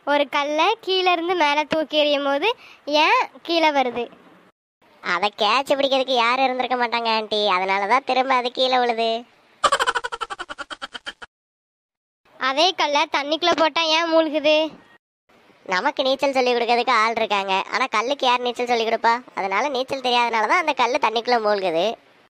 ஒரு கல்லை கீழே இருந்து மேலே தூக்கி எறியும் போது ஏன் கீழே வருது அதை கேட்ச் பிடிக்கிறதுக்கு யாரும் இருந்திருக்க மாட்டாங்க ஆண்டி அதனால தான் திரும்ப அது கீழே விழுது அதே கல்லை தண்ணிக்குள்ளே போட்டால் ஏன் மூழ்குது நமக்கு நீச்சல் சொல்லி கொடுக்கறதுக்கு ஆள் இருக்காங்க ஆனா கல்லுக்கு யார் நீச்சல் சொல்லி கொடுப்பா அதனால நீச்சல் தெரியாதனால தான் அந்த கல்லு தண்ணிக்குள்ள மூழ்குது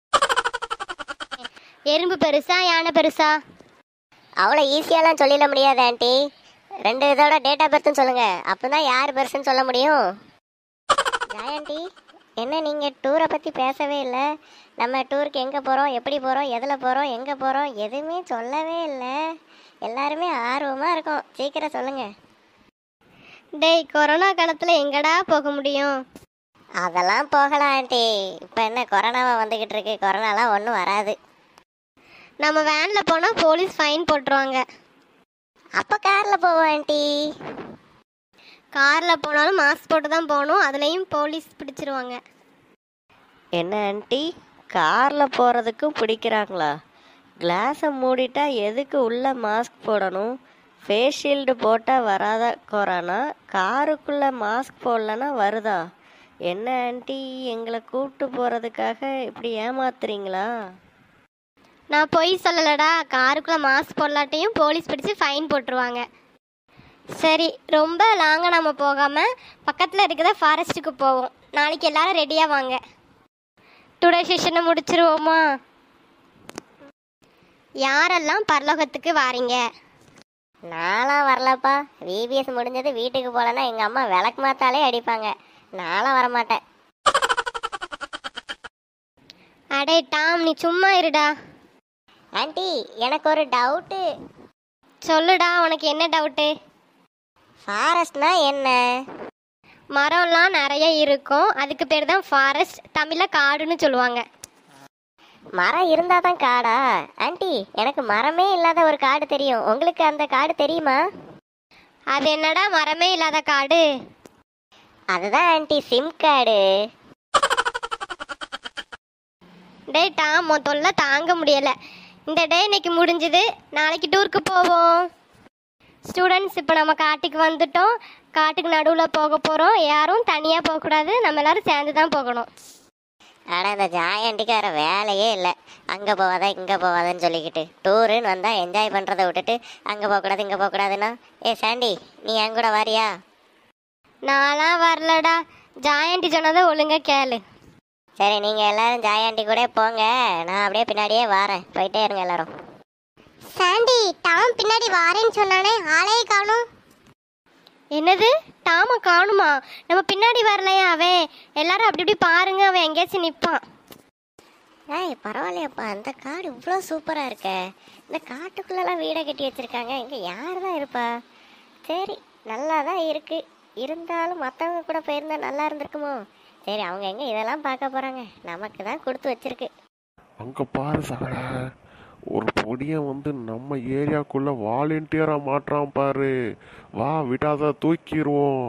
எறும்பு பெருசா யானை பெருசா அவ்வளோ ஈஸியாலாம் சொல்லிட முடியாது ஆண்டி ரெண்டு இதோட டேட் ஆஃப் பர்த்னு சொல்லுங்க அப்பதான் யார் பெருசுன்னு சொல்ல முடியும் ஜாயாண்டி என்ன நீங்க டூரை பத்தி பேசவே இல்லை நம்ம டூருக்கு எங்க போறோம் எப்படி போறோம் எதுல போறோம் எங்க போறோம் எதுவுமே சொல்லவே இல்லை எல்லாருமே ஆர்வமா இருக்கோம் சீக்கிரம் சொல்லுங்க டேய் கொரோனா காலத்தில் எங்கடா போக முடியும் அதெல்லாம் போகலாம் ஆண்டி இப்போ என்ன கொரோனாவா வந்துகிட்டு இருக்கு கொரோனாலாம் ஒன்றும் வராது நம்ம வேனில் போனால் போலீஸ் ஃபைன் போட்டுருவாங்க அப்போ காரில் போவோம் ஆண்டி காரில் போனாலும் மாஸ்க் போட்டு தான் போகணும் அதுலேயும் போலீஸ் பிடிச்சிருவாங்க என்ன ஆண்டி காரில் போகிறதுக்கு பிடிக்கிறாங்களா கிளாஸை மூடிட்டா எதுக்கு உள்ள மாஸ்க் போடணும் ஃபேஸ் ஷீல்டு போட்டால் வராத கொரோனா காருக்குள்ளே மாஸ்க் போடலன்னா வருதா என்ன ஆண்டி எங்களை கூப்பிட்டு போகிறதுக்காக இப்படி ஏமாத்துறீங்களா நான் பொய் சொல்லலடா காருக்குள்ளே மாஸ்க் போடலாட்டையும் போலீஸ் பிடிச்சி ஃபைன் போட்டுருவாங்க சரி ரொம்ப லாங்காக நம்ம போகாமல் பக்கத்தில் இருக்கிற ஃபாரஸ்ட்டுக்கு போவோம் நாளைக்கு எல்லாரும் ரெடியாக வாங்க டுடே செஷனை முடிச்சிருவோமா யாரெல்லாம் பரலோகத்துக்கு வாரீங்க நான்லாம் வரலப்பா விபிஎஸ் முடிஞ்சது வீட்டுக்கு போகலன்னா எங்கள் அம்மா விளக்கு மாத்தாலே அடிப்பாங்க நான்லாம் வரமாட்டேன் அடே டாம் நீ சும்மா இருடா ஆண்டி எனக்கு ஒரு டவுட்டு சொல்லுடா உனக்கு என்ன டவுட்டு ஃபாரஸ்ட்னா என்ன மரம்லாம் நிறைய இருக்கும் அதுக்கு பேர் தான் ஃபாரஸ்ட் தமிழில் காடுன்னு சொல்லுவாங்க மரம் இருந்தால் தான் காடா ஆண்டி எனக்கு மரமே இல்லாத ஒரு காடு தெரியும் உங்களுக்கு அந்த காடு தெரியுமா அது என்னடா மரமே இல்லாத காடு அதுதான் ஆண்டி சிம் கார்டு டேய் டாம் உன் தொல்லை தாங்க முடியலை இந்த டே இன்னைக்கு முடிஞ்சுது நாளைக்கு டூருக்கு போவோம் ஸ்டூடெண்ட்ஸ் இப்போ நம்ம காட்டுக்கு வந்துட்டோம் காட்டுக்கு நடுவில் போக போகிறோம் யாரும் தனியாக போகக்கூடாது நம்ம எல்லாரும் சேர்ந்து தான் போகணும் ஆனால் இந்த ஜாயாண்டிக்கு வேற வேலையே இல்லை அங்கே போவாதா இங்கே போவாதான்னு சொல்லிக்கிட்டு டூருன்னு வந்தால் என்ஜாய் பண்ணுறதை விட்டுட்டு அங்கே போகக்கூடாது இங்கே போகக்கூடாதுன்னா ஏ சாண்டி நீ என் கூட வாரியா நான்லாம் வரலடா ஜாயண்டி சொன்னதை ஒழுங்கா கேளு சரி நீங்கள் எல்லாரும் ஜாயாண்டி கூட போங்க நான் அப்படியே பின்னாடியே வரேன் போயிட்டே இருங்க எல்லாரும் சாண்டி டாம் பின்னாடி வாரேன்னு சொன்னானே ஆளையே காணும் என்னது டாம காணுமா நம்ம பின்னாடி வரலையா அவன் எல்லாரும் அப்படி இப்படி பாருங்க அவன் எங்கேயாச்சும் நிற்பான் ஏய் பரவாயில்லையப்பா அந்த காடு இவ்வளோ சூப்பராக இருக்க இந்த காட்டுக்குள்ளெல்லாம் வீடை கட்டி வச்சிருக்காங்க இங்கே யார் தான் இருப்பா சரி நல்லா தான் இருக்கு இருந்தாலும் மற்றவங்க கூட போயிருந்தா நல்லா இருந்திருக்குமோ சரி அவங்க எங்கே இதெல்லாம் பார்க்க போகிறாங்க நமக்கு தான் கொடுத்து வச்சிருக்கு அங்க பாரு சகல ஒரு பொடியன் வந்து நம்ம ஏரியாக்குள்ள வாலண்டியரா மாட்றான் பாரு வா விடாத தூக்கிடுவோம்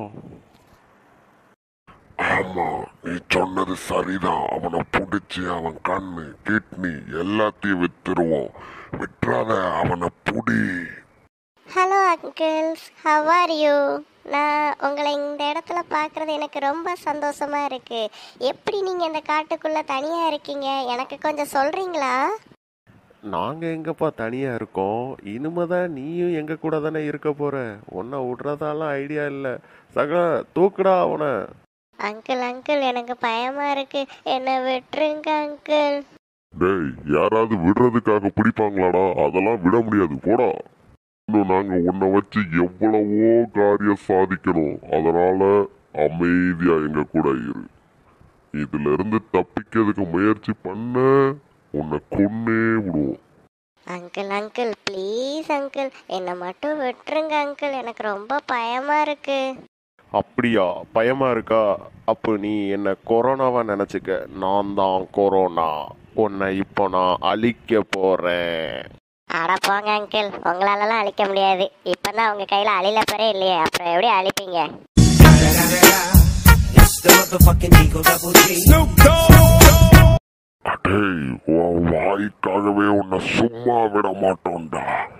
ஆமா நீ சொன்னது சரிதான் அவனை புடிச்சு அவன் கண்ணு கிட்னி எல்லாத்தையும் வித்துருவோம் விட்டுறாத அவனை புடி hello uncles how are you நான் உங்களை இந்த இடத்துல பார்க்குறது எனக்கு ரொம்ப சந்தோஷமா இருக்கு எப்படி நீங்கள் இந்த காட்டுக்குள்ளே தனியாக இருக்கீங்க எனக்கு கொஞ்சம் சொல்கிறீங்களா நாங்க எங்கப்பா தனியா இருக்கோம் இனிமேதான் நீயும் எங்க கூட தானே இருக்க போற உன்னை விடுறதாலாம் ஐடியா இல்ல சகல தூக்குடா அவனை அங்கிள் அங்கிள் எனக்கு பயமா இருக்கு என்னை விட்டுருங்க அங்கிள் டேய் யாராவது விடுறதுக்காக பிடிப்பாங்களாடா அதெல்லாம் விட முடியாது போடா இன்னும் நாங்க உன்னை வச்சு எவ்வளவோ காரியம் சாதிக்கணும் அதனால அமைதியா எங்க கூட இரு இதுல இருந்து தப்பிக்கிறதுக்கு முயற்சி பண்ண உன்னை கொன்னே விடுவோம் அங்கிள் அங்கிள் ப்ளீஸ் அங்கிள் என்னை மட்டும் விட்டுருங்க அங்கிள் எனக்கு ரொம்ப பயமா இருக்கு அப்படியா பயமா இருக்கா அப்போ நீ என்ன கொரோனாவா நினைச்சுக்க நான் தான் கொரோனா உன்னை இப்போ நான் அழிக்க போறேன் அட போங்க அங்கிள் உங்களாலலாம் அழிக்க முடியாது இப்பதான் உங்க கையில அழில பெறே இல்லையே அப்புறம் எப்படி அழிப்பீங்க It's the motherfucking Eagle Double G. அடேய் உன் வாய்க்காகவே உன்னை சும்மா விட மாட்டோம்டா